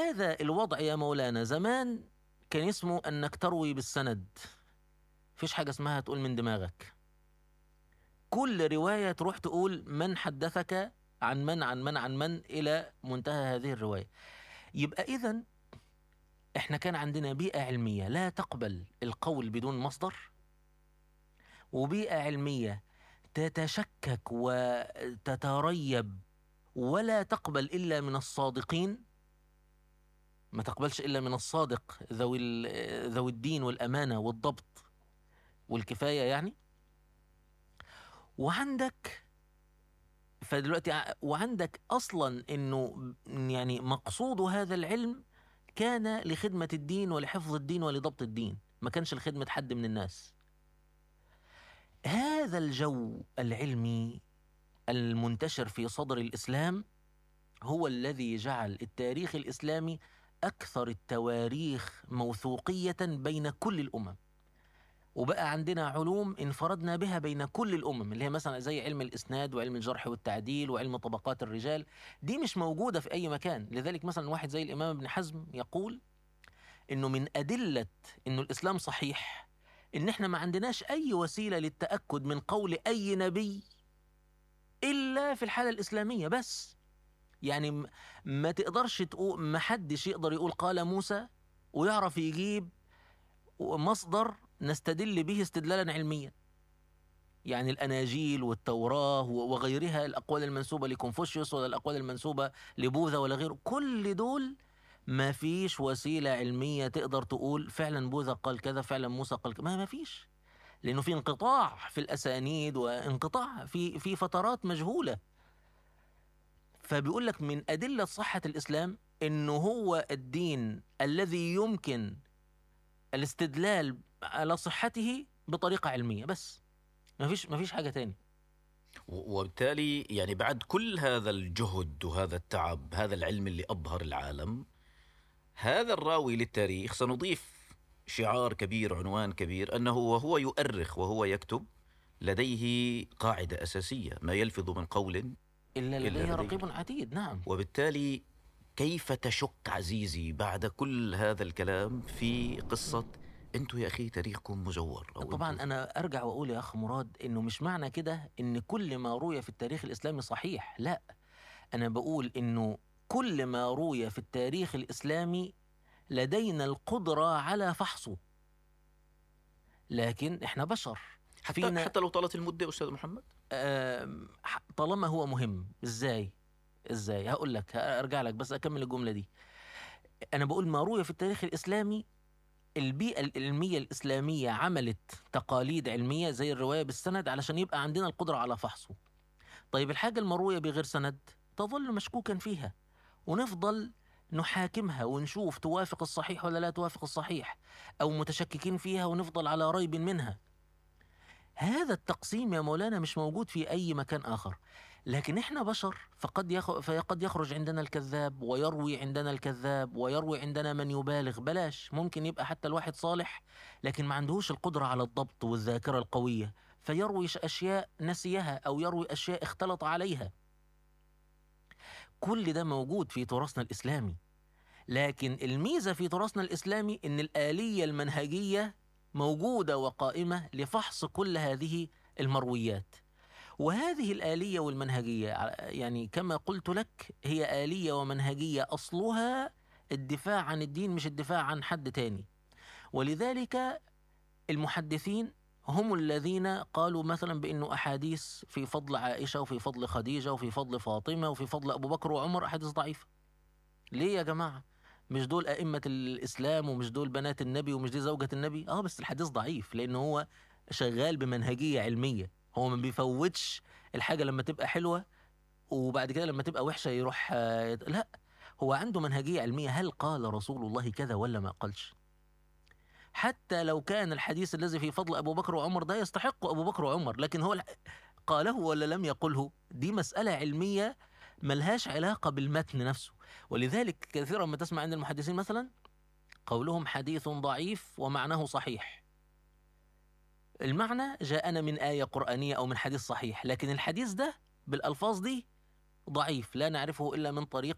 هذا الوضع يا مولانا زمان كان اسمه انك تروي بالسند فيش حاجه اسمها تقول من دماغك كل روايه تروح تقول من حدثك عن من عن من عن من الى منتهى هذه الروايه يبقى اذا احنا كان عندنا بيئه علميه لا تقبل القول بدون مصدر وبيئه علميه تتشكك وتتريب ولا تقبل الا من الصادقين ما تقبلش الا من الصادق ذوي ال- ذوي الدين والامانه والضبط والكفايه يعني وعندك فدلوقتي ع- وعندك اصلا انه يعني مقصود هذا العلم كان لخدمه الدين ولحفظ الدين ولضبط الدين ما كانش لخدمه حد من الناس هذا الجو العلمي المنتشر في صدر الاسلام هو الذي جعل التاريخ الاسلامي اكثر التواريخ موثوقيه بين كل الامم وبقى عندنا علوم انفردنا بها بين كل الامم اللي هي مثلا زي علم الاسناد وعلم الجرح والتعديل وعلم طبقات الرجال دي مش موجوده في اي مكان لذلك مثلا واحد زي الامام ابن حزم يقول انه من ادله انه الاسلام صحيح ان احنا ما عندناش اي وسيله للتاكد من قول اي نبي الا في الحاله الاسلاميه بس يعني م- ما تقدرش تقول ما حدش يقدر يقول قال موسى ويعرف يجيب مصدر نستدل به استدلالا علميا يعني الأناجيل والتوراة و- وغيرها الأقوال المنسوبة لكونفوشيوس ولا الأقوال المنسوبة لبوذا ولا غيره كل دول ما فيش وسيلة علمية تقدر تقول فعلا بوذا قال كذا فعلا موسى قال كذا ما ما فيش لأنه في انقطاع في الأسانيد وانقطاع في في فترات مجهولة فبيقول لك من أدلة صحة الإسلام إنه هو الدين الذي يمكن الاستدلال على صحته بطريقة علمية بس ما فيش ما فيش حاجة تاني و- وبالتالي يعني بعد كل هذا الجهد وهذا التعب هذا العلم اللي أبهر العالم هذا الراوي للتاريخ سنضيف شعار كبير عنوان كبير أنه وهو يؤرخ وهو يكتب لديه قاعدة أساسية ما يلفظ من قول إلا إلا لديه لديه. رقيب عتيد نعم وبالتالي كيف تشك عزيزي بعد كل هذا الكلام في قصة أنتم يا أخي تاريخكم مزور أو طبعا أنتم- أنا أرجع وأقول يا أخ مراد إنه مش معنى كده إن كل ما روي في التاريخ الإسلامي صحيح لا أنا بقول إنه كل ما روي في التاريخ الإسلامي لدينا القدرة على فحصه لكن إحنا بشر حتى, فينا- حتى لو طالت المدة أستاذ محمد آم، ح- طالما هو مهم ازاي ازاي هقول لك ارجع لك بس اكمل الجمله دي انا بقول ما روي في التاريخ الاسلامي البيئه العلميه الاسلاميه عملت تقاليد علميه زي الروايه بالسند علشان يبقى عندنا القدره على فحصه طيب الحاجه المرويه بغير سند تظل مشكوكا فيها ونفضل نحاكمها ونشوف توافق الصحيح ولا لا توافق الصحيح او متشككين فيها ونفضل على ريب منها هذا التقسيم يا مولانا مش موجود في أي مكان آخر لكن إحنا بشر فقد يخ... فقد يخرج عندنا الكذاب ويروي عندنا الكذاب ويروي عندنا من يبالغ بلاش ممكن يبقى حتى الواحد صالح لكن ما عندهوش القدرة على الضبط والذاكرة القوية فيروي ش- أشياء نسيها أو يروي أشياء اختلط عليها كل ده موجود في تراثنا الإسلامي لكن الميزة في تراثنا الإسلامي إن الآلية المنهجية موجودة وقائمة لفحص كل هذه المرويات وهذه الآلية والمنهجية ع- يعني كما قلت لك هي آلية ومنهجية أصلها الدفاع عن الدين مش الدفاع عن حد تاني ولذلك المحدثين هم الذين قالوا مثلا بأنه أحاديث في فضل عائشة وفي فضل خديجة وفي فضل فاطمة وفي فضل أبو بكر وعمر أحاديث ضعيفة ليه يا جماعة مش دول أئمة الإسلام ومش دول بنات النبي ومش دي زوجة النبي اه بس الحديث ضعيف لأن هو شغال بمنهجية علمية هو ما بيفوتش الحاجة لما تبقى حلوة وبعد كده لما تبقى وحشة يروح آه، لا هو عنده منهجية علمية هل قال رسول الله كذا ولا ما قالش حتى لو كان الحديث الذي في فضل أبو بكر وعمر ده يستحق أبو بكر وعمر لكن هو الح- قاله ولا لم يقله دي مسألة علمية ملهاش علاقة بالمتن نفسه ولذلك كثيرا ما تسمع عند المحدثين مثلا قولهم حديث ضعيف ومعناه صحيح المعنى جاءنا من آية قرآنية أو من حديث صحيح لكن الحديث ده بالألفاظ دي ضعيف لا نعرفه إلا من طريق